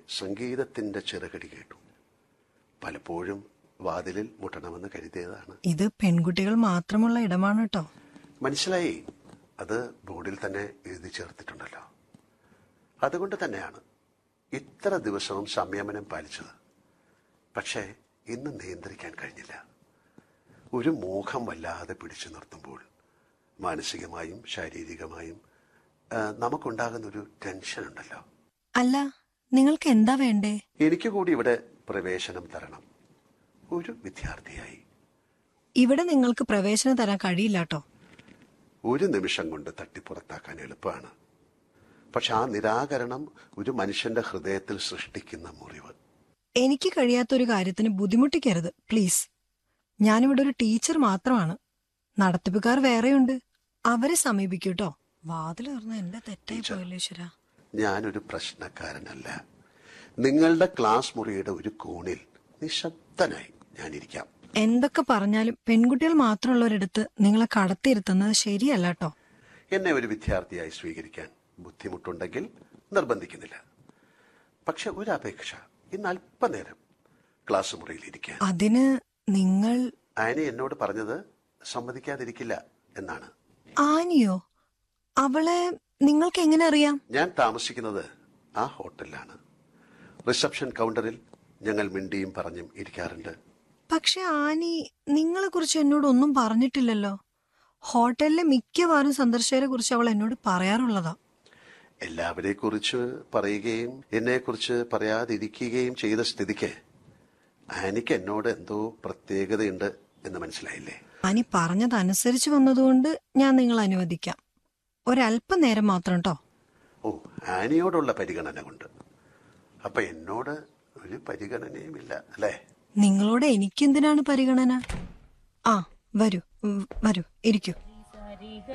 സംഗീതത്തിന്റെ ചിറകടി കേട്ടു പലപ്പോഴും വാതിലിൽ മുട്ടണമെന്ന് കരുതിയതാണ് ഇത് പെൺകുട്ടികൾ മാത്രമുള്ള ഇടമാണ് കേട്ടോ മനസ്സിലായി അത് ബോർഡിൽ തന്നെ എഴുതി ചേർത്തിട്ടുണ്ടല്ലോ അതുകൊണ്ട് തന്നെയാണ് ഇത്ര ദിവസവും സംയമനം പാലിച്ചത് പക്ഷേ ഇന്ന് നിയന്ത്രിക്കാൻ കഴിഞ്ഞില്ല ഒരു മോഹം വല്ലാതെ പിടിച്ചു നിർത്തുമ്പോൾ മാനസികമായും ശാരീരികമായും ആ, നമുക്കുണ്ടാകുന്ന ഒരു ടെൻഷൻ ഉണ്ടല്ലോ അല്ല നിങ്ങൾക്ക് എന്താ വേണ്ടേ എനിക്ക് കൂടി ഇവിടെ പ്രവേശനം തരണം ഒരു വിദ്യാർത്ഥിയായി ഇവിടെ നിങ്ങൾക്ക് പ്രവേശനം തരാൻ കഴിയില്ല കേട്ടോ ഒരു നിമിഷം കൊണ്ട് തട്ടിപ്പുറത്താക്കാൻ എളുപ്പമാണ് പക്ഷെ ആ നിരാകരണം ഒരു മനുഷ്യന്റെ ഹൃദയത്തിൽ സൃഷ്ടിക്കുന്ന മുറിവ് എനിക്ക് കഴിയാത്തൊരു കാര്യത്തിന് ബുദ്ധിമുട്ടിക്കരുത് പ്ലീസ് ഞാനിവിടെ ഒരു ടീച്ചർ മാത്രമാണ് നടത്തിപ്പുകാർ വേറെയുണ്ട് അവരെ സമീപിക്കൂ കേട്ടോ വാതിൽ തുറന്ന എന്റെ തെറ്റായി പോയല്ലോ ഈശ്വര ഞാനൊരു പ്രശ്നക്കാരനല്ല നിങ്ങളുടെ ക്ലാസ് മുറിയുടെ ഒരു കോണിൽ നിശബ്ദനായി ഞാനിരിക്കാം എന്തൊക്കെ പറഞ്ഞാലും പെൺകുട്ടികൾ മാത്രമുള്ളവരിടത്ത് നിങ്ങളെ കടത്തിയിരുത്തുന്നത് ശരിയല്ല കേട്ടോ എന്നെ ഒരു വിദ്യാർത്ഥിയായി സ്വീകരിക്കാൻ ബുദ്ധിമുട്ടുണ്ടെങ്കിൽ നിർബന്ധിക്കുന്നില്ല പക്ഷെ ഒരു അപേക്ഷ ഇന്ന് അല്പനേരം ക്ലാസ് മുറിയിൽ ഇരിക്കാൻ അതിന് നിങ്ങൾ ആനി എന്നോട് പറഞ്ഞത് സമ്മതിക്കാതിരിക്കില്ല എന്നാണ് ആനിയോ അവളെ നിങ്ങൾക്ക് എങ്ങനെ അറിയാം ഞാൻ താമസിക്കുന്നത് ആ ഹോട്ടലിലാണ് റിസപ്ഷൻ കൗണ്ടറിൽ ഞങ്ങൾ മിണ്ടിയും പറഞ്ഞും ഇരിക്കാറുണ്ട് പക്ഷെ ആനി നിങ്ങളെ കുറിച്ച് എന്നോട് ഒന്നും പറഞ്ഞിട്ടില്ലല്ലോ ഹോട്ടലിലെ മിക്കവാറും സന്ദർശകരെ കുറിച്ച് അവൾ എന്നോട് പറയാറുള്ളതാ എല്ലാവരെ കുറിച്ച് പറയുകയും എന്നെ കുറിച്ച് പറയാതിരിക്കുകയും ചെയ്ത സ്ഥിതിക്ക് ആനിക്ക് എന്നോട് എന്തോ പ്രത്യേകതയുണ്ട് എന്ന് മനസ്സിലായില്ലേ ആനി പറഞ്ഞതനുസരിച്ച് വന്നതുകൊണ്ട് ഞാൻ നിങ്ങൾ അനുവദിക്കാം ഒരല്പം നേരം മാത്രം കേട്ടോ ഓ ആനിയോടുള്ള പരിഗണന കൊണ്ട് അപ്പൊ എന്നോട് ഒരു പരിഗണനയുമില്ല അല്ലേ നിങ്ങളോട് എനിക്കെന്തിനാണ് പരിഗണന ആ വരൂ ഉം, വരൂ ഇരിക്കൂ